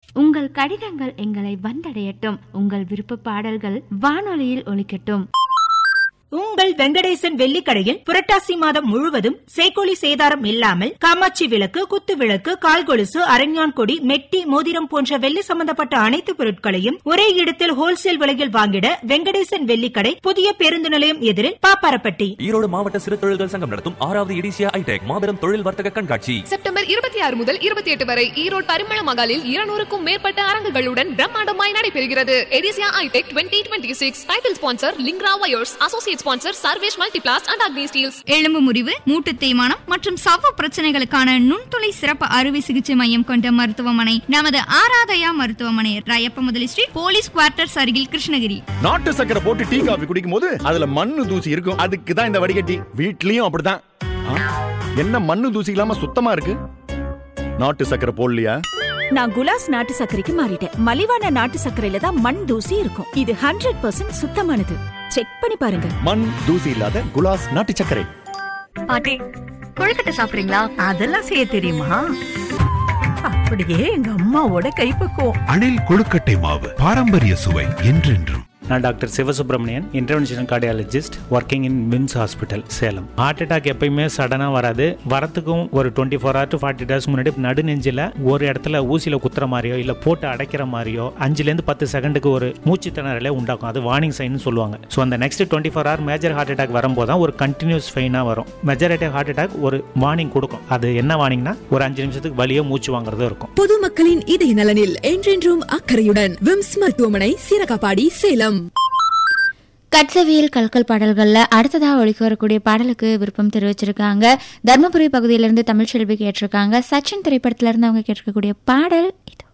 உங்கள் கடிதங்கள் எங்களை வந்தடையட்டும் உங்கள் விருப்ப பாடல்கள் வானொலியில் ஒலிக்கட்டும் உங்கள் வெங்கடேசன் வெள்ளிக்கடையில் புரட்டாசி மாதம் முழுவதும் சேக்கோலி சேதாரம் இல்லாமல் காமாட்சி விளக்கு குத்து விளக்கு கால்கொலுசு அரஞ்சான் கொடி மெட்டி மோதிரம் போன்ற வெள்ளி சம்பந்தப்பட்ட அனைத்து பொருட்களையும் ஒரே இடத்தில் ஹோல்சேல் விலையில் வாங்கிட வெங்கடேசன் வெள்ளிக்கடை புதிய பேருந்து நிலையம் எதிரில் பாப்பாரப்பட்டி ஈரோடு மாவட்ட சிறு தொழில்கள் சங்கம் நடத்தும் ஆறாவது இடிசியா ஐடெக் மாபெரும் தொழில் வர்த்தக கண்காட்சி செப்டம்பர் இருபத்தி ஆறு முதல் இருபத்தி எட்டு வரை ஈரோடு பரிமள மகாலில் இருநூறுக்கும் மேற்பட்ட அரங்குகளுடன் பிரம்மாண்டமாய் நடைபெறுகிறது எடிசியா itech twenty twenty six title sponsor லிங்க்ரா wires associate sponsor Sarvesh multiplast and Agni steels எலும்பு முறிவு மூட்டு தேய்மானம் மற்றும் சவ்வு பிரச்சனைகளுக்கான நுண்துளை சிறப்பு அறுவை சிகிச்சை மையம் கொண்ட மருத்துவமனை நமது ஆராதயா மருத்துவமனை ராயப்ப முதலி ஸ்ட்ரீட் போலீஸ் குவார்ட்டர்ஸ் அருகில் கிருஷ்ணகிரி நாட்டு சக்கரை போட்டு டீ காபி குடிக்கும் போது அதுல மண்ணு தூசி இருக்கும் அதுக்கு தான் இந்த வடிகட்டி வீட்லயும் அப்படிதான் ஆ, என்ன மண்ணு தூசி இல்லாம சுத்தமா இருக்கு நாட்டு சக்கரை போடலையா நான் குலாஸ் நாட்டு சர்க்கரைக்கு மாறிட்டேன் மலிவான நாட்டு சர்க்கரையில தான் மண் தூசி இருக்கும் இது ஹண்ட்ரட் பர்சன்ட் சுத்தமானது செக் பண்ணி பாருங்க மண் தூசி இல்லாத குலாஸ் நாட்டு சர்க்கரை பாட்டி கொழுக்கட்டை சாப்பிடுறீங்களா அதெல்லாம் செய்ய தெரியுமா அப்படியே எங்க அம்மாவோட கைப்பக்குவம் அணில் கொழுக்கட்டை மாவு பாரம்பரிய சுவை என்றென்றும் நான் doctor Sivasubramanian interventional cardiologist working in VIMS hospital Salem heart attack எப்பயுமே சடனாக வராது வரத்துக்கும் ஒரு twenty four hour to forty days முன்னாடி நடுநெஞ்சில் ஒரு இடத்துல ஊசியில் குத்துற மாதிரியோ இல்லை போட்டு அடைக்கிற மாதிரியோ அஞ்சுலேருந்து பத்து செகண்டுக்கு ஒரு மூச்சு திணறலே உண்டாக்கும் அது வார்னிங் சைன்னு சொல்லுவாங்க ஸோ அந்த next twenty four hour major heart attack வரும்போது தான் ஒரு கண்டினியூஸ் ஃபெயினாக வரும் மெஜாரிட்டி ஹார்ட் அட்டாக் ஒரு வார்னிங் கொடுக்கும் அது என்ன வார்னிங்னா ஒரு அஞ்சு நிமிஷத்துக்கு வலியோ மூச்சு வாங்குறதும் இருக்கும் பொதுமக்களின் இதய நலனில் என்றென்றும் அக்கறையுடன் விம்ஸ் மருத்துவமனை சீரகாப்பாடி சேலம் கட்சவியல் கல்கல் பாடல்கள்ல அடுத்ததா ஒழிக்க வரக்கூடிய பாடலுக்கு விருப்பம் தெரிவிச்சிருக்காங்க தர்மபுரி பகுதியிலிருந்து தமிழ்ச்செல்வி கேட்டிருக்காங்க சச்சின் திரைப்படத்துல இருந்து அவங்க கேட்டிருக்கக்கூடிய பாடல் இது